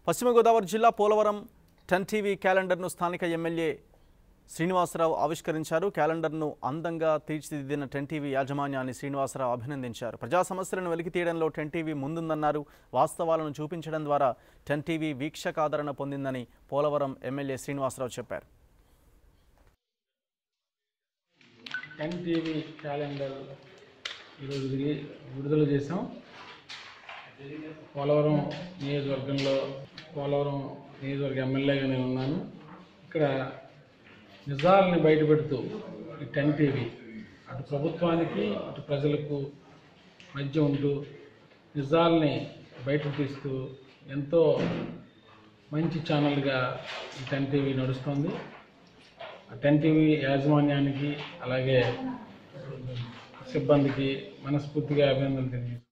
పశ్చిమ గోదావరి జిల్లా Polavaram ten TV క్యాలెండర్ను స్థానిక ఎమ్మెల్యే శ్రీనివాసరావు ఆవిష్కరించారు క్యాలెండర్ను అందంగా తీర్చిదిద్దిన టెన్ టీవీ యాజమాన్యాన్ని శ్రీనివాసరావు అభినందించారు ప్రజా సమస్యలను వెలికి తీయడంలో టెన్ టీవీ ముందుందన్నారు వాస్తవాలను చూపించడం ద్వారా టెన్ టీవీ వీక్షకాదరణ పొందిందని పోలవరం ఎమ్మెల్యే శ్రీనివాసరావు చెప్పారు టెన్ టీవీ క్యాలెండర్ ఈరోజు రిలీ- విడుదల చేసాం పోలవరం నియోజకవర్గంలో పోలవరం నియోజకవర్గ ఎమ్మెల్యేగా నేను ఉన్నాను ఇక్కడ నిజాలని బయటపెడుతూ ఈ టెన్ టీవీ అటు ప్రభుత్వానికి ఇటు ప్రజలకు మధ్య ఉంటూ నిజాల్ని బయటకు తీస్తూ ఎంతో మంచి ఛానల్గా ఈ టెన్ టీవీ నడుస్తుంది ఆ టెన్ టీవీ యాజమాన్యానికి అలాగే సిబ్బందికి మనస్ఫూర్తిగా అభినందనలు తెలియజేస్తున్నాను